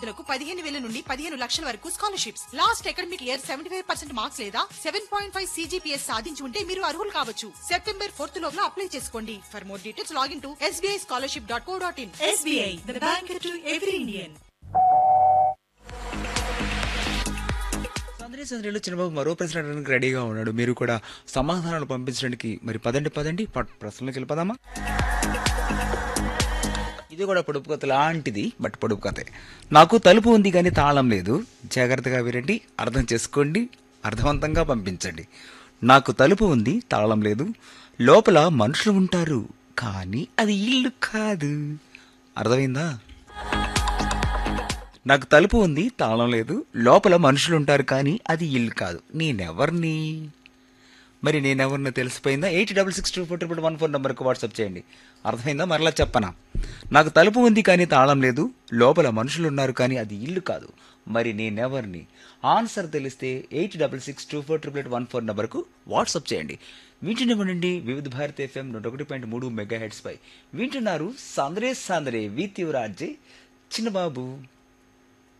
విద్యార్థులకు పదిహేను వేల నుండి పదిహేను లక్షల వరకు scholarships last academic year seventy five percent marks లేదా సెవెన్ పాయింట్ ఫైవ్ సీజీపీఎస్ సాధించి ఉంటే మీరు అర్హులు కావచ్చు సెప్టెంబర్ ఫోర్త్ లోపల అప్లై చేసుకోండి for more details login to SBI scholarship dot co dot in SBI, the bank to every Indian. సందడి సందడిలో చిన్నబాబు మరో ప్రశ్న అడగడానికి రెడీగా ఉన్నాడు మీరు కూడా సమాధానాలు పంపించడానికి మరి పదండి పదండి ప- ప్రశ్నలకు వెళ్ళిపోదామా ఇది కూడా పొడుపు కథ లాంటిది బట్ పొడుపు కథే నాకు తలుపు ఉంది కానీ తాళం లేదు జాగ్రత్తగా వినండి అర్థం చేసుకోండి అర్థవంతంగా పంపించండి నాకు తలుపు ఉంది తాళం లేదు లోపల మనుషులు ఉంటారు కానీ అది ఇల్లు కాదు అర్థమైందా నాకు తలుపు ఉంది తాళం లేదు లోపల మనుషులు ఉంటారు కానీ అది ఇల్లు కాదు నేనెవర్ని మరి నేనెవరినో తెలిసిపోయిందా eight double six two four triple one four నెంబర్కి వాట్సాప్ చేయండి అర్థమైందా మరలా చెప్పనా నాకు తలుపు ఉంది కానీ తాళం లేదు లోపల మనుషులు ఉన్నారు కానీ అది ఇల్లు కాదు మరి నేనెవరిని ఆన్సర్ తెలిస్తే eight double six two four triple eight one four నెంబర్కు వాట్సాప్ చేయండి వింటున్నవ్వండి వివిధ భారత్ ఎఫ్ఎం నూట ఒకటి పాయింట్ మూడు మెగా హెడ్స్ పై వింటున్నారు సాంద్రే సాంద్రే వి తీవ్రాజే చిన్నబాబు